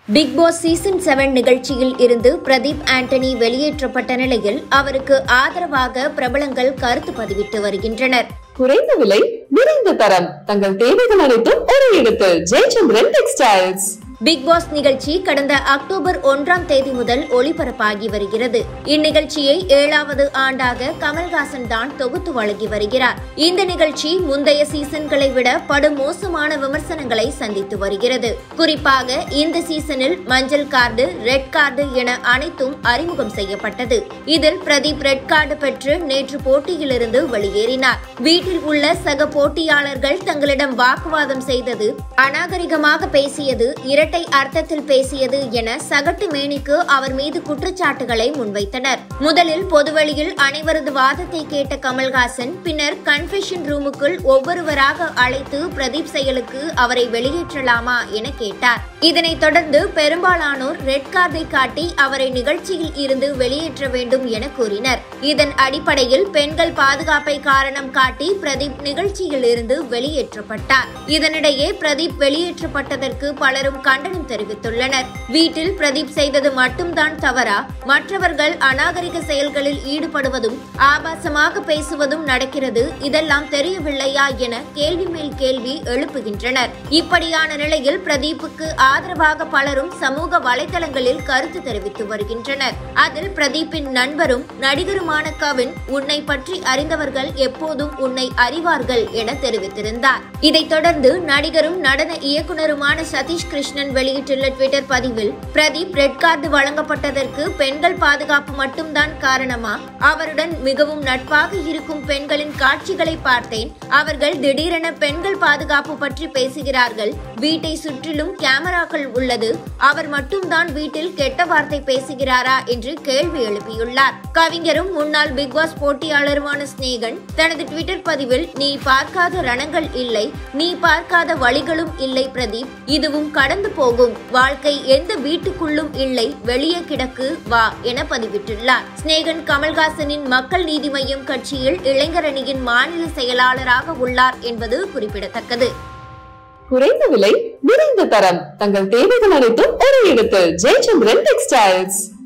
big Boss season seven நிகழ்ச்சியில் இருந்து பிரதீப் ஆண்டனி வெளியேற்றப்பட்ட நிலையில் அவருக்கு ஆதரவாக பிரபலங்கள் கருத்து பதிவிட்டு வருகின்றனர் குறைந்த விலை நிறைந்த தரம் தங்கள் தேவைகள் அனைத்தும் ஒரு இடத்தில் ஜெயச்சந்திரன் டெக்ஸ்டைல்ஸ் பிக் பாஸ் நிகழ்ச்சி கடந்த அக்டோபர் ஒன்றாம் தேதி முதல் ஒளிபரப்பாகி வருகிறது இந்நிகழ்ச்சியை ஏழாவது ஆண்டாக கமல்ஹாசன் தான் தொகுத்து வழங்கி வருகிறார் இந்த நிகழ்ச்சி முந்தைய சீசன்களை விட படுமோசமான விமர்சனங்களை சந்தித்து வருகிறது குறிப்பாக இந்த சீசனில் மஞ்சள் கார்டு ரெட் கார்டு என அனைத்தும் அறிமுகம் செய்யப்பட்டது இதில் பிரதீப் ரெட் கார்டு பெற்று நேற்று போட்டியிலிருந்து வெளியேறினார் வீட்டில் உள்ள சக போட்டியாளர்கள் தங்களிடம் வாக்குவாதம் செய்தது அநாகரிகமாக பேசியது இரட்டை அர்த்தத்தில் பேசியது என சகட்டு மேனிக்கு அவர் மீது குற்றச்சாட்டுகளை முன்வைத்தனர் முதலில் பொதுவெளியில் அனைவரது வாதத்தை கேட்ட கமல்ஹாசன் பின்னர் கன்ஃபெஷன் ரூமுக்குள் ஒவ்வொருவராக அழைத்து பிரதீப் செயலுக்கு அவரை வெளியேற்றலாமா என கேட்டார் இதனைத் தொடர்ந்து பெரும்பாலானோர் ரெட் கார்டை காட்டி அவரை நிகழ்ச்சியில் இருந்து வெளியேற்ற வேண்டும் என கூறினர் இதன் அடிப்படையில் பெண்கள் பாதுகாப்பை காரணம் காட்டி பிரதீப் நிகழ்ச்சியில் இருந்து வெளியேற்றப்பட்டார் இதனிடையே பிரதீப் வெளியேற்றப்பட்டதற்கு பலரும் கண்டனம் தெரிவித்துள்ளனர் வீட்டில் பிரதீப் செய்தது மட்டும்தான் தவறா மற்றவர்கள் அநாகரிக செயல்களில் ஈடுபடுவதும் ஆபாசமாக பேசுவதும் நடக்கிறது இதெல்லாம் தெரியவில்லையா என கேள்வி மேல் கேள்வி எழுப்புகின்றனர் இப்படியான நிலையில் பிரதீப்புக்கு ஆதரவாக பலரும் சமூக வலைதளங்களில் கருத்து தெரிவித்து வருகின்றனர் அதில் பிரதீப்பின் நண்பரும் நடிகருமான கவின் உன்னை பற்றி அறிந்தவர்கள் எப்போதும் உன்னை அறிவார்கள் என தெரிவித்திருந்தார் இதைத் தொடர்ந்து நடிகரும் நடன இயக்குனருமான சதீஷ் கிருஷ்ணன் வெளியிட்டுள்ள ட்விட்டர் பதிவில் பிரதீப் ரெட் கார்டு வழங்கப்பட்டதற்கு பெண்கள் பாதுகாப்பு மட்டும்தான் காரணமா அவருடன் மிகவும் நட்பாக இருக்கும் பெண்களின் காட்சிகளை பார்த்தேன் அவர்கள் திடீரென பெண்கள் பாதுகாப்பு பற்றி பேசுகிறார்கள் வீட்டை சுற்றிலும் கேமராக்கள் உள்ளது அவர் மட்டும்தான் வீட்டில் கெட்ட வார்த்தை பேசுகிறாரா என்று கேள்வி எழுப்பியுள்ளார் கவிஞரும் முன்னாள் பிக் பாஸ் போட்டியாளருமான ஸ்நேகன் தனது ட்விட்டர் பதிவில் நீ பார்க்காத ரணங்கள் இல்லை நீ பார்க்காத வழிகளும் இல்லை பிரதீப் இதுவும் கடந்து போகும் வாழ்க்கை எந்த வீட்டுக்குள்ளும் இல்லை வெளியே கிடக்கு வா என பதிவிட்டுள்ளார் ஸ்நேகன் கமல்ஹாசனின் மக்கள் நீதி மய்யம் கட்சியில் இளைஞரணியின் மாநில செயலாளராக உள்ளார் என்பது குறிப்பிடத்தக்கது குறைந்த விலை நிறைந்த தரம் தங்கள் தேவைகள் அனைத்தும் ஒரு இடத்தில் ஜெயச்சந்திரன் டெக்ஸ்டைல்ஸ்